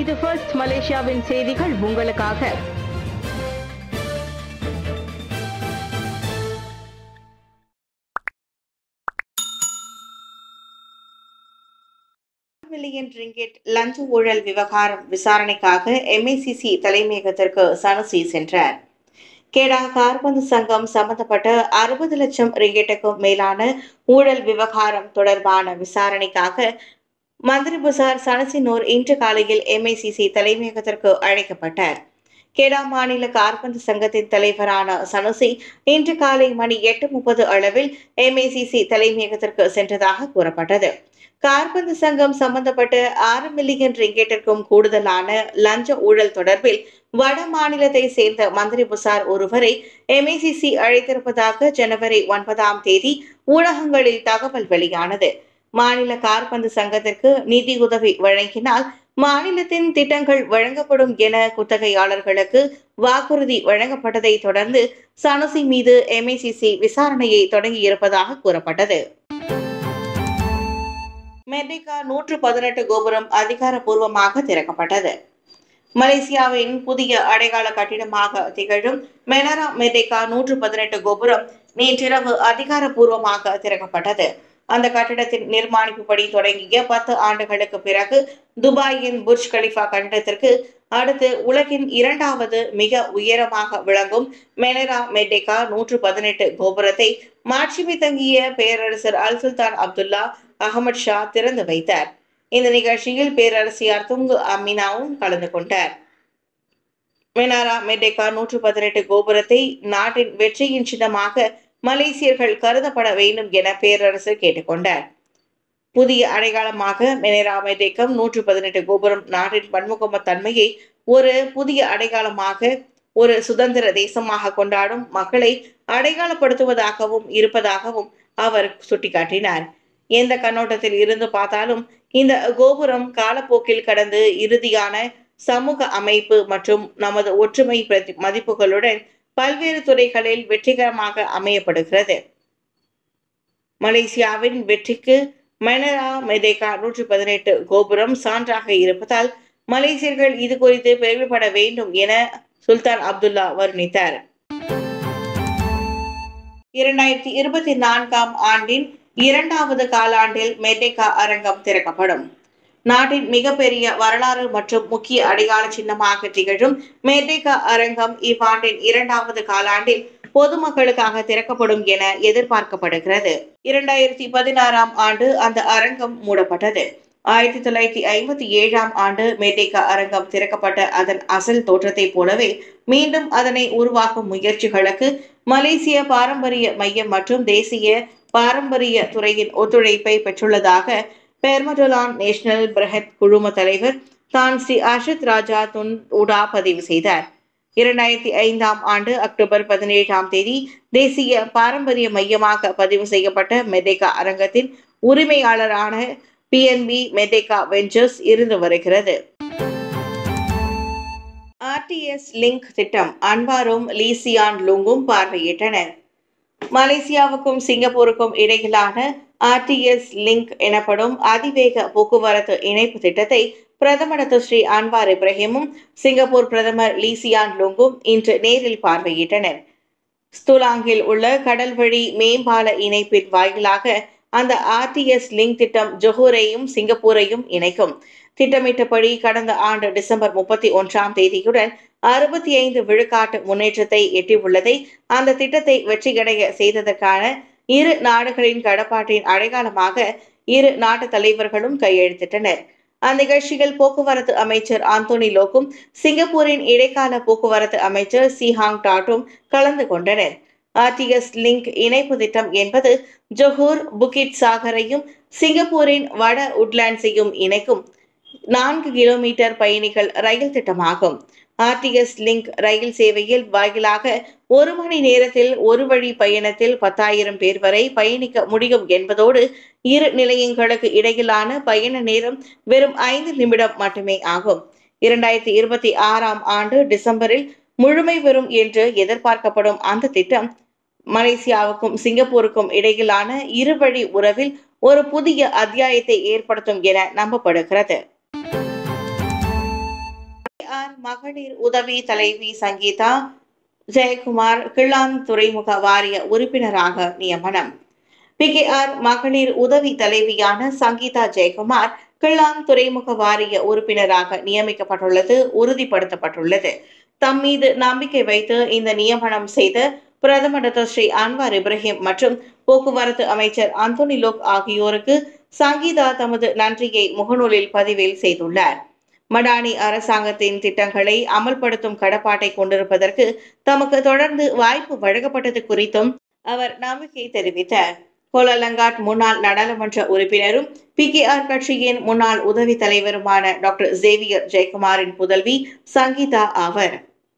இது ஃபர்ஸ்ட் மலேசியாவின் செய்திகள் உங்களுக்காக மில்லியன் ரிங்கெட் லஞ்ச ஊழல் விவகாரம் விசாரணைக்காக எம்ஏசிசி தலைமையகத்திற்கு சனுசி சென்றார் கேடா கார்பந்து சங்கம் சம்பந்தப்பட்ட அறுபது லட்சம் ரிங்கெட்டுக்கும் மேலான ஊழல் விவகாரம் தொடர்பான விசாரணைக்காக மந்திரி புசார் சனசினூர் இன்று காலையில் எம்ஐசிசி தலைமையகத்திற்கு அழைக்கப்பட்டார் கேடா மாநில கார்பந்து சங்கத்தின் தலைவரான சனுசி இன்று காலை மணி எட்டு முப்பது அளவில் எம்ஐசிசி தலைமையகத்திற்கு சென்றதாக கூறப்பட்டது கார்பந்து சங்கம் சம்பந்தப்பட்ட ஆறு மில்லியன் ரிங்கெட்டிற்கும் கூடுதலான லஞ்ச ஊழல் தொடர்பில் வட மாநிலத்தை சேர்ந்த மந்திரி புசார் ஒருவரை எம்ஏசிசி அழைத்திருப்பதாக ஜனவரி ஒன்பதாம் தேதி ஊடகங்களில் தகவல் வெளியானது மாநில கார்பந்து சங்கத்திற்கு நிதியுதவி வழங்கினால் மாநிலத்தின் திட்டங்கள் வழங்கப்படும் என குத்தகையாளர்களுக்கு வாக்குறுதி வழங்கப்பட்டதை தொடர்ந்து சனுசி மீது எம்ஏசிசி விசாரணையை தொடங்கியிருப்பதாக கூறப்பட்டது மெர்டிகா நூற்று பதினெட்டு கோபுரம் அதிகாரப்பூர்வமாக திறக்கப்பட்டது மலேசியாவின் புதிய அடையாள கட்டிடமாக திகழும் மெனரா மெர்டிகா நூற்று பதினெட்டு கோபுரம் நேற்றிரவு அதிகாரப்பூர்வமாக திறக்கப்பட்டது அந்த கட்டிடத்தின் நிர்மாணிப்பு பணி தொடங்கிய பத்து ஆண்டுகளுக்கு பிறகு துபாயின் புர்ஜ் கலிஃபா கட்டிடத்திற்கு அடுத்து உலகின் இரண்டாவது மிக உயரமாக விளங்கும் மெனரா மெர்டிகா நூற்று பதினெட்டு கோபுரத்தை மாட்சிமை தங்கிய பேரரசர் அல் சுல்தான் அப்துல்லா அகமது ஷா திறந்து வைத்தார் இந்த நிகழ்ச்சியில் பேரரசியார் துங்கு அமினாவும் கலந்து கொண்டார் மெனாரா மெடெக்கா நூற்று பதினெட்டு கோபுரத்தை நாட்டின் வெற்றியின் சின்னமாக மலேசியர்கள் கருதப்பட வேண்டும் என பேரரசர் கேட்டுக்கொண்டார் புதிய அடையாளமாக மெனரா மெடெக்கம் நூற்று பதினெட்டு கோபுரம் நாட்டின் பன்முகம தன்மையை ஒரு புதிய அடையாளமாக ஒரு சுதந்திர தேசமாக கொண்டாடும் மக்களை அடையாளப்படுத்துவதாகவும் இருப்பதாகவும் அவர் சுட்டிக்காட்டினார் எந்த கண்ணோட்டத்தில் இருந்து பார்த்தாலும் இந்த கோபுரம் காலப்போக்கில் கடந்து இறுதியான சமூக அமைப்பு மற்றும் நமது ஒற்றுமை பிரதி மதிப்புகளுடன் பல்வேறு துறைகளில் வெற்றிகரமாக அமையப்படுகிறது மலேசியாவின் வெற்றிக்கு மெனரா மெதேகா நூற்றி பதினெட்டு கோபுரம் சான்றாக இருப்பதால் மலேசியர்கள் இது குறித்து பெருமைப்பட வேண்டும் என சுல்தான் அப்துல்லா வர்ணித்தார் இரண்டாயிரத்தி இருபத்தி நான்காம் ஆண்டின் இரண்டாவது காலாண்டில் மெர்டேகா அரங்கம் திறக்கப்படும் நாட்டின் மிகப்பெரிய வரலாறு மற்றும் முக்கிய அடையாள சின்னமாக திகழும் மெர்டேகா அரங்கம் இவ்வாண்டின் இரண்டாவது காலாண்டில் பொதுமக்களுக்காக திறக்கப்படும் என எதிர்பார்க்கப்படுகிறது இரண்டாயிரத்தி பதினாறாம் ஆண்டு அந்த அரங்கம் மூடப்பட்டது ஆயிரத்தி தொள்ளாயிரத்தி ஐம்பத்தி ஏழாம் ஆண்டு மெர்டேகா அரங்கம் திறக்கப்பட்ட அதன் அசல் தோற்றத்தை போலவே மீண்டும் அதனை உருவாக்கும் முயற்சிகளுக்கு மலேசிய பாரம்பரிய மையம் மற்றும் தேசிய பாரம்பரிய துறையின் ஒத்துழைப்பை பெற்றுள்ளதாக பெர்மடோலான் நேஷனல் பிரஹத் குழும தலைவர் தான் ஸ்ரீ அஷத் ராஜா துன் உடா பதிவு செய்தார் இரண்டாயிரத்தி ஐந்தாம் ஆண்டு அக்டோபர் பதினேழாம் தேதி தேசிய பாரம்பரிய மையமாக பதிவு செய்யப்பட்ட மெதேகா அரங்கத்தின் உரிமையாளரான பிஎன்பி மெதேகா வெஞ்சர்ஸ் இருந்து வருகிறது ஆர்டிஎஸ் லிங்க் திட்டம் அன்பாரும் லீசியான் லுங்கும் பார்வையிட்டனர் மலேசியாவுக்கும் சிங்கப்பூருக்கும் இடையிலான ஆர்டிஎஸ் லிங்க் எனப்படும் அதிவேக போக்குவரத்து இணைப்பு திட்டத்தை பிரதமர் ஸ்ரீ அன்வார் இப்ராஹிமும் சிங்கப்பூர் பிரதமர் லீசியான் லுங்கும் இன்று நேரில் பார்வையிட்டனர் ஸ்துலாங்கில் உள்ள கடல்வழி மேம்பால இணைப்பின் வாயிலாக அந்த ஆர்டிஎஸ் லிங்க் திட்டம் ஜொஹூரையும் சிங்கப்பூரையும் இணைக்கும் திட்டமிட்டபடி கடந்த ஆண்டு டிசம்பர் முப்பத்தி ஒன்றாம் தேதியுடன் அறுபத்தி ஐந்து விழுக்காட்டு முன்னேற்றத்தை எட்டியுள்ளதை அந்த திட்டத்தை வெற்றியடைய செய்ததற்கான இரு நாடுகளின் கடப்பாட்டின் அடையாளமாக இரு நாட்டு தலைவர்களும் கையெழுத்திட்டனர் அந்நிகழ்ச்சியில் போக்குவரத்து அமைச்சர் ஆந்தோனி லோக்கும் சிங்கப்பூரின் இடைக்கால போக்குவரத்து அமைச்சர் சிஹாங் டாட்டும் கலந்து கொண்டனர் ஆர்டிஎஸ் லிங்க் இணைப்பு திட்டம் என்பது ஜொஹூர் புகிட் சாகரையும் சிங்கப்பூரின் வட உட்லாண்ட்ஸையும் இணைக்கும் நான்கு கிலோமீட்டர் பயணிகள் ரயில் திட்டமாகும் ஆர்டிஎஸ் லிங்க் ரயில் சேவையில் வாயிலாக ஒரு மணி நேரத்தில் ஒரு வழி பயணத்தில் பத்தாயிரம் பேர் வரை பயணிக்க முடியும் என்பதோடு இரு நிலையங்களுக்கு இடையிலான பயண நேரம் வெறும் ஐந்து நிமிடம் மட்டுமே ஆகும் இரண்டாயிரத்தி இருபத்தி ஆறாம் ஆண்டு டிசம்பரில் முழுமை பெறும் என்று எதிர்பார்க்கப்படும் அந்த திட்டம் மலேசியாவுக்கும் சிங்கப்பூருக்கும் இடையிலான இருவழி உறவில் ஒரு புதிய அத்தியாயத்தை ஏற்படுத்தும் என நம்பப்படுகிறது மகளிர் உதவி தலைவி சங்கீதா ஜெயக்குமார் கிள்ளான் துறைமுக வாரிய உறுப்பினராக நியமனம் பிகேஆர் மகளிர் உதவி தலைவியான சங்கீதா ஜெயக்குமார் கிள்ளான் துறைமுக வாரிய உறுப்பினராக நியமிக்கப்பட்டுள்ளது உறுதிப்படுத்தப்பட்டுள்ளது தம் மீது நம்பிக்கை வைத்து இந்த நியமனம் செய்த பிரதமர் டாக்டர் ஸ்ரீ அன்வார் இப்ராஹிம் மற்றும் போக்குவரத்து அமைச்சர் அந்தோனி லோக் ஆகியோருக்கு சங்கீதா தமது நன்றியை முகநூலில் பதிவில் செய்துள்ளார் மடானி அரசாங்கத்தின் திட்டங்களை அமல்படுத்தும் கடப்பாட்டை கொண்டிருப்பதற்கு தமக்கு தொடர்ந்து வாய்ப்பு வழங்கப்பட்டது குறித்தும் அவர் நம்பிக்கை தெரிவித்தார் கோலலங்காட் முன்னாள் நாடாளுமன்ற உறுப்பினரும் பிகேஆர் கட்சியின் முன்னாள் உதவி தலைவருமான டாக்டர் ஜேவியர் ஜெயக்குமாரின் புதல்வி சங்கீதா ஆவர்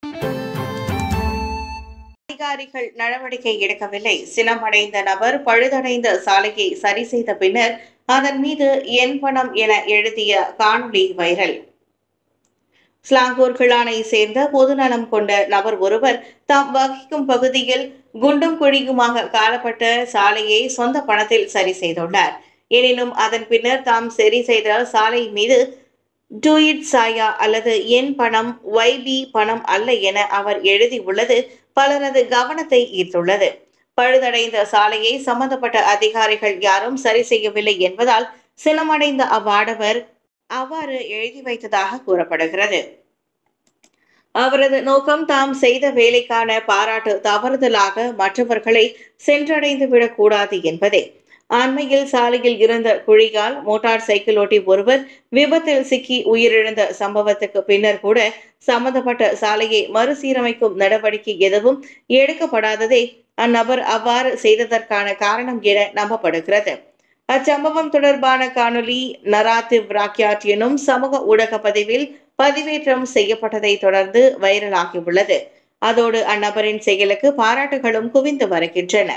அதிகாரிகள் நடவடிக்கை எடுக்கவில்லை சினமடைந்த நபர் பழுதடைந்த சாலையை சரி செய்த பின்னர் அதன் மீது என் பணம் என எழுதிய காணொளி வைரல் ஸ்லாங்கூர் கிளானை சேர்ந்த பொதுநலம் கொண்ட நபர் ஒருவர் தாம் வகிக்கும் பகுதியில் குண்டும் குழியுமாக காலப்பட்ட சாலையை சொந்த பணத்தில் சரி செய்துள்ளார் எனினும் அதன் பின்னர் தாம் சரி செய்த சாலை மீது டூ இட் சாயா அல்லது என் பணம் ஒய்பி பணம் அல்ல என அவர் எழுதியுள்ளது பலரது கவனத்தை ஈர்த்துள்ளது பழுதடைந்த சாலையை சம்பந்தப்பட்ட அதிகாரிகள் யாரும் சரி செய்யவில்லை என்பதால் சினமடைந்த அவ்வாடவர் அவ்வாறு எழுதி வைத்ததாக கூறப்படுகிறது அவரது நோக்கம் தாம் செய்த வேலைக்கான பாராட்டு தவறுதலாக மற்றவர்களை சென்றடைந்து விடக்கூடாது என்பதே அண்மையில் சாலையில் இருந்த குழியால் மோட்டார் சைக்கிள் ஓட்டி ஒருவர் விபத்தில் சிக்கி உயிரிழந்த சம்பவத்துக்கு பின்னர் கூட சம்பந்தப்பட்ட சாலையை மறுசீரமைக்கும் நடவடிக்கை எதுவும் எடுக்கப்படாததே அந்நபர் அவ்வாறு செய்ததற்கான காரணம் என நம்பப்படுகிறது அச்சம்பவம் தொடர்பான காணொலி நராத்திவ் ராக்யாட் எனும் சமூக ஊடக பதிவில் பதிவேற்றம் செய்யப்பட்டதை தொடர்ந்து வைரலாகியுள்ளது அதோடு அந்நபரின் செயலுக்கு பாராட்டுகளும் குவிந்து வருகின்றன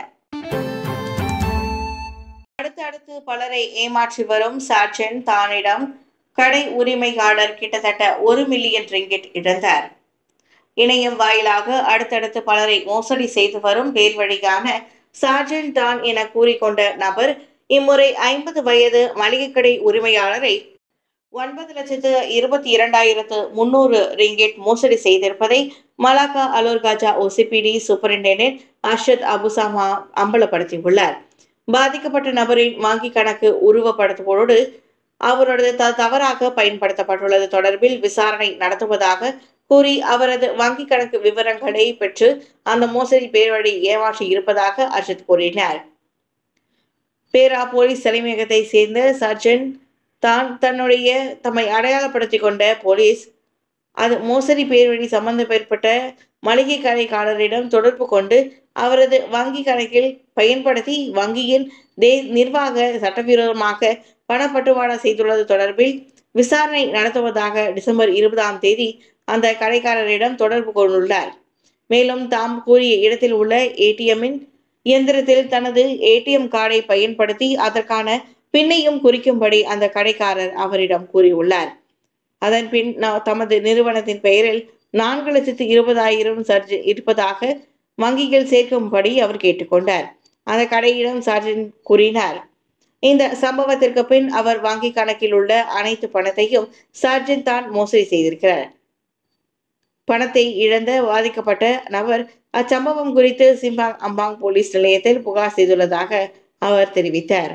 அடுத்தடுத்து பலரை ஏமாற்றி வரும் சாட்சன் தானிடம் கடை உரிமையாளர் கிட்டத்தட்ட ஒரு மில்லியன் ரிங்கிட் இழந்தார் இணையம் வாயிலாக அடுத்தடுத்து பலரை மோசடி செய்து வரும் பேர் வழியான சார்ஜன் தான் என கூறிக்கொண்ட நபர் இம்முறை ஐம்பது வயது மளிகை கடை உரிமையாளரை ஒன்பது லட்சத்து இருபத்தி இரண்டாயிரத்து முன்னூறு ரிங்கெட் மோசடி செய்திருப்பதை Malacca Alor Gajah OCPD superintendent Arshad Abu Samah அம்பலப்படுத்தியுள்ளார் பாதிக்கப்பட்ட நபரின் வங்கி கணக்கு உருவப்படுத்துவோடு அவரது த தவறாக பயன்படுத்தப்பட்டுள்ளது தொடர்பில் விசாரணை நடத்துவதாக கூறி அவரது வங்கி கணக்கு விவரங்களை பெற்று அந்த மோசடி பேர்வழி ஏமாற்றி இருப்பதாக அஜித் கூறினார் பேரா போலீஸ் தலைமையகத்தை சேர்ந்த சர்ஜன் தான் தன்னுடைய தம்மை அடையாளப்படுத்திக் கொண்ட போலீஸ் அது மோசடி பேர்வழி சம்பந்தப்பட்ட மளிகை கடைக்காரரிடம் தொடர்பு கொண்டு அவரது வங்கி கணக்கில் பயன்படுத்தி வங்கியின் தே நிர்வாக சட்டவிரோதமாக பணப்பட்டுவாடா செய்துள்ளது தொடர்பில் விசாரணை நடத்துவதாக டிசம்பர் இருபதாம் தேதி அந்த கடைக்காரரிடம் தொடர்பு கொண்டுள்ளார் மேலும் தாம் கூறிய இடத்தில் உள்ள ஏடிஎம்மின் இயந்திரத்தில் தனது ஏடிஎம் கார்டை பயன்படுத்தி அதற்கான பின்னையும் குறிக்கும்படி அந்த கடைக்காரர் அவரிடம் கூறியுள்ளார் அதன் பின் ந- தமது நிறுவனத்தின் பெயரில் நான்கு லட்சத்து இருபதாயிரம் சர்ஜ் இருப்பதாக வங்கியில் சேர்க்கும்படி அவர் கேட்டுக்கொண்டார் அந்த கடையிடம் சர்ஜன் கூறினார் இந்த சம்பவத்திற்கு பின் அவர் வங்கி கணக்கில் உள்ள அனைத்து பணத்தையும் சர்ஜன் தான் மோசடி செய்திருக்கிறார் பணத்தை இழந்த பாதிக்கப்பட்ட நபர் அச்சம்பவம் குறித்து சிம்பாங் அம்பாங் போலீஸ் நிலையத்தில் புகார் செய்துள்ளதாக அவர் தெரிவித்தார்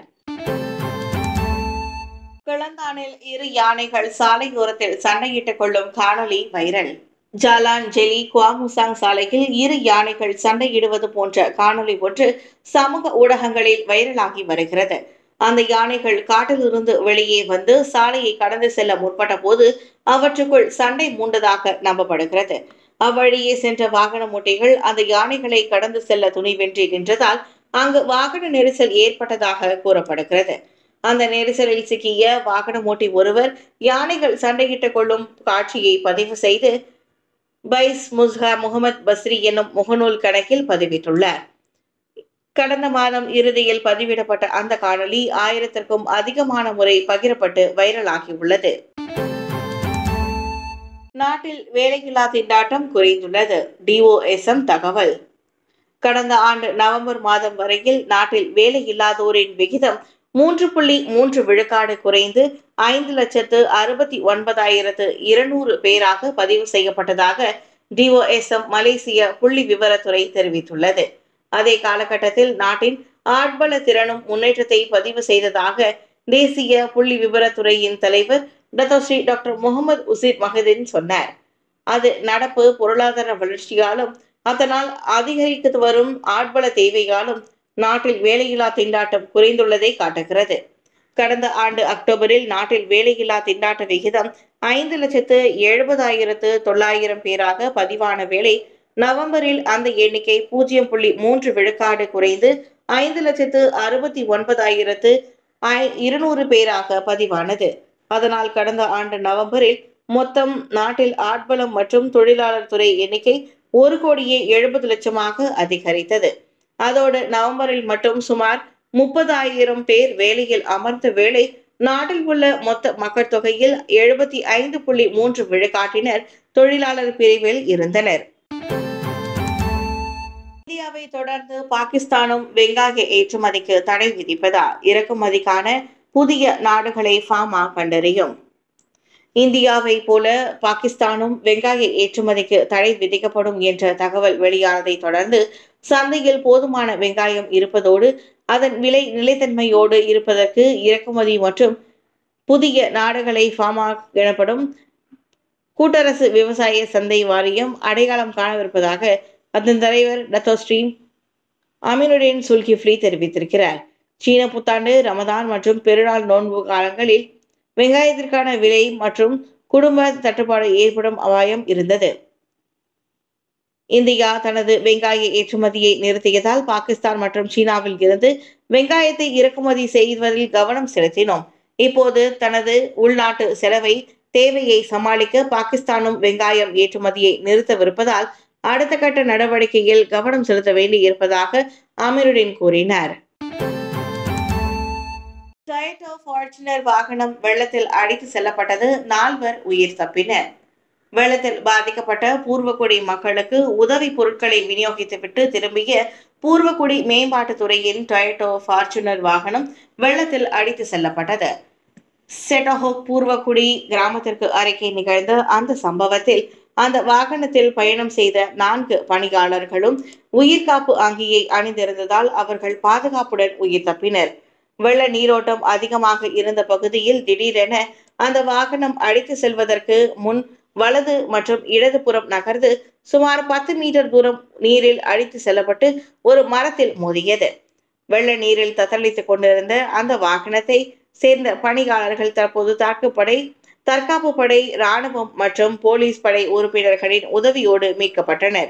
கிளந்தானில் இரு யானைகள் சாலையோரத்தில் சண்டையிட்டுக் கொள்ளும் காணொளி வைரல் ஜாலான் ஜெலி குவாமுசாங் சாலையில் இரு யானைகள் சண்டையிடுவது போன்ற காணொளி ஒன்று சமூக ஊடகங்களில் வைரலாகி வருகிறது அந்த யானைகள் காட்டிலிருந்து வெளியே வந்து சாலையை கடந்து செல்ல முற்பட்ட போது அவற்றுக்குள் சண்டை மூண்டதாக நம்பப்படுகிறது அவ்வழியே சென்ற வாகன மூட்டைகள் அந்த யானைகளை கடந்து செல்ல துணிவின்றி நின்றதால் அங்கு வாகன நெரிசல் ஏற்பட்டதாக கூறப்படுகிறது அந்த நெரிசலில் சிக்கிய வாகன மூட்டை ஒருவர் யானைகள் சண்டையிட்டுக் கொள்ளும் காட்சியை பதிவு செய்து பைஸ் முஸ்ஹா முகமது பஸ்ரி என்னும் முகநூல் கணக்கில் பதிவிட்டுள்ளார் கடந்த மாதம் இறுதியில் பதிவிடப்பட்ட அந்த காணொளி ஆயிரத்திற்கும் அதிகமான முறை பகிரப்பட்டு வைரலாகியுள்ளது நாட்டில் வேலையில்லா திண்டாட்டம் குறைந்துள்ளது டிஓஎஸ்எம் தகவல் கடந்த ஆண்டு நவம்பர் மாதம் வரையில் நாட்டில் வேலையில்லாதோரின் விகிதம் மூன்று புள்ளி மூன்று விழுக்காடு குறைந்து ஐந்து லட்சத்து அறுபத்தி ஒன்பதாயிரத்து இருநூறு பேராக பதிவு செய்யப்பட்டதாக டிஓஎஸ்எம் மலேசிய புள்ளி விவரத்துறை தெரிவித்துள்ளது அதே காலகட்டத்தில் நாட்டின் ஆட்பல திறனும் முன்னேற்றத்தை பதிவு செய்ததாக தேசிய புள்ளி விவரத்துறையின் தலைவர் Datuk Seri doctor Mohamad Uzir Mahidin சொன்னார் அது நடப்பு பொருளாதார வளர்ச்சியாலும் அதனால் அதிகரித்து வரும் ஆட்பல தேவையாலும் நாட்டில் வேலையில்லா திண்டாட்டம் குறைந்துள்ளதை காட்டுகிறது கடந்த ஆண்டு அக்டோபரில் நாட்டில் வேலையில்லா திண்டாட்ட விகிதம் ஐந்து லட்சத்து எழுபதாயிரத்து தொள்ளாயிரம் பேராக பதிவான வேளை நவம்பரில் அந்த எண்ணிக்கை பூஜ்ஜியம் புள்ளி மூன்று விழுக்காடு குறைந்து ஐந்து லட்சத்து அறுபத்தி ஒன்பதாயிரத்து இருநூறு பேராக பதிவானது அதனால் கடந்த ஆண்டு நவம்பரில் மொத்தம் நாட்டில் ஆட்பலம் மற்றும் தொழிலாளர் துறை எண்ணிக்கை ஒரு கோடியே எழுபது லட்சமாக அதிகரித்தது அதோடு நவம்பரில் மட்டும் சுமார் முப்பதாயிரம் பேர் வேலையில் அமர்ந்த வேளை நாட்டில் உள்ள மொத்த மக்கள் தொகையில் எழுபத்தி ஐந்து புள்ளி மூன்று விழுக்காட்டினர் தொழிலாளர் பிரிவில் இருந்தனர் இந்தியாவை தொடர்ந்து பாகிஸ்தானும் வெங்காய ஏற்றுமதிக்கு தடை விதிப்பதால் இறக்குமதிக்கான புதிய நாடுகளை ஃபார்மா கண்டறியும் இந்தியாவை போல பாகிஸ்தானும் வெங்காய ஏற்றுமதிக்கு தடை விதிக்கப்படும் என்ற தகவல் வெளியானதை தொடர்ந்து சந்தையில் போதுமான வெங்காயம் இருப்பதோடு அதன் விலை நிலைத்தன்மையோடு இருப்பதற்கு இறக்குமதி மற்றும் புதிய நாடுகளை ஃபார்மா எனப்படும் கூட்டரசு விவசாய சந்தை வாரியம் அடையாளம் காணவிருப்பதாக அதன் தலைவர் டத்தோஸ்ரீம் அமீனுடீன் சுல்கிஃப்லி தெரிவித்திருக்கிறார் சீன புத்தாண்டு ரமதான் மற்றும் பெருநாள் நோன்பு காலங்களில் வெங்காயத்திற்கான விலை மற்றும் குடும்ப தட்டுப்பாடு ஏற்படும் அபாயம் இருந்தது இந்தியா தனது வெங்காய ஏற்றுமதியை நிறுத்தியதால் பாகிஸ்தான் மற்றும் சீனாவில் இருந்து வெங்காயத்தை இறக்குமதி செய்வதில் கவனம் செலுத்தினோம் இப்போது தனது உள்நாட்டு செலவை தேவையை சமாளிக்க பாகிஸ்தானும் வெங்காயம் ஏற்றுமதியை நிறுத்தவிருப்பதால் அடுத்த கட்ட நடவடிக்கையில் கவனம் செலுத்த வேண்டி இருப்பதாக அமீருடீன் கூறினார் டொயோட்டோ ஃபார்ச்சுனர் வாகனம் வெள்ளத்தில் அடித்து செல்லப்பட்டது நால்வர் உயிர் தப்பினர் வெள்ளத்தில் பாதிக்கப்பட்ட பூர்வக்குடி மக்களுக்கு உதவி பொருட்களை விநியோகித்துவிட்டு திரும்பிய பூர்வக்குடி மேம்பாட்டுத்துறையின் டொயோட்டோ ஃபார்ச்சுனர் வாகனம் வெள்ளத்தில் அடித்து செல்லப்பட்டது செட்டஹோ பூர்வக்குடி கிராமத்திற்கு அருகே நிகழ்ந்த அந்த சம்பவத்தில் அந்த வாகனத்தில் பயணம் செய்த நான்கு பணியாளர்களும் உயிர்காப்பு அங்கியை அணிந்திருந்ததால் அவர்கள் பாதுகாப்புடன் உயிர் தப்பினர் வெள்ள நீரோட்டம் அதிகமாக இருந்த பகுதியில் திடீரென அந்த வாகனம் அடித்து செல்வதற்கு முன் வலது மற்றும் இடதுபுறம் நகர்ந்து சுமார் பத்து மீட்டர் தூரம் நீரில் அடித்து செல்லப்பட்டு ஒரு மரத்தில் மோதியது வெள்ள நீரில் தத்தளித்துக் கொண்டிருந்த அந்த வாகனத்தை சேர்ந்த பணியாளர்கள் தற்போது தாக்குப்படை தற்காப்பு படை ராணுவம் மற்றும் போலீஸ் படை உறுப்பினர்களின் உதவியோடு மீட்கப்பட்டனர்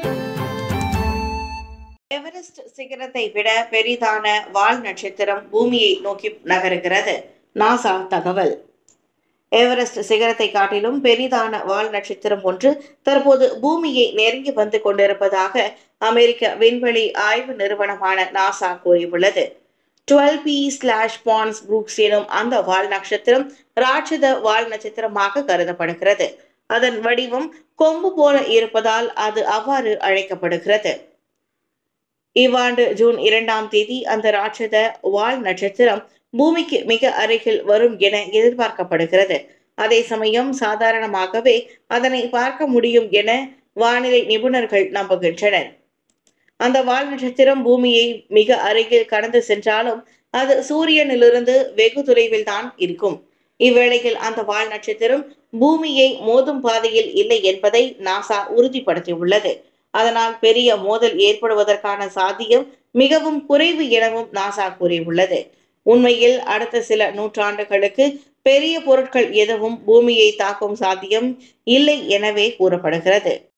எவரெஸ்ட் சிகரத்தை விட பெரிதான வால் நட்சத்திரம் பூமியை நோக்கி நகருகிறது நாசா தகவல் எவரெஸ்ட் சிகரத்தை காட்டிலும் பெரிதான வால் நட்சத்திரம் ஒன்று தற்போது பூமியை நெருங்கி வந்து கொண்டிருப்பதாக அமெரிக்க விண்வெளி ஆய்வு நிறுவனமான நாசா கூறியுள்ளது twelve P slash Pons Brooks எனும் அந்த வால் நட்சத்திரம் ராட்சத வால் நட்சத்திரமாக கருதப்படுகிறது அதன் வடிவம் கொம்பு போல இருப்பதால் அது அவ்வாறு அழைக்கப்படுகிறது இவ்வாண்டு ஜூன் இரண்டாம் தேதி அந்த ராட்சத வால் நட்சத்திரம் பூமிக்கு மிக அருகில் வரும் என எதிர்பார்க்கப்படுகிறது அதே சமயம் சாதாரணமாகவே அதனை பார்க்க முடியும் என வானிலை நிபுணர்கள் நம்புகின்றனர் அந்த வால் நட்சத்திரம் பூமியை மிக அருகில் கடந்து சென்றாலும் அது சூரியனிலிருந்து வெகு தொலைவில் தான் இருக்கும் இவ்வேளையில் அந்த வால் நட்சத்திரம் பூமியை மோதும் பாதையில் இல்லை என்பதை நாசா உறுதிப்படுத்தியுள்ளது அதனால் பெரிய மோதல் ஏற்படுவதற்கான சாத்தியம் மிகவும் குறைவு எனவும் நாசா கூறியுள்ளது உண்மையில் அடுத்த சில நூற்றாண்டுகளுக்கு பெரிய பொருட்கள் எதுவும் பூமியை தாக்கும் சாத்தியம் இல்லை எனவே கூறப்படுகிறது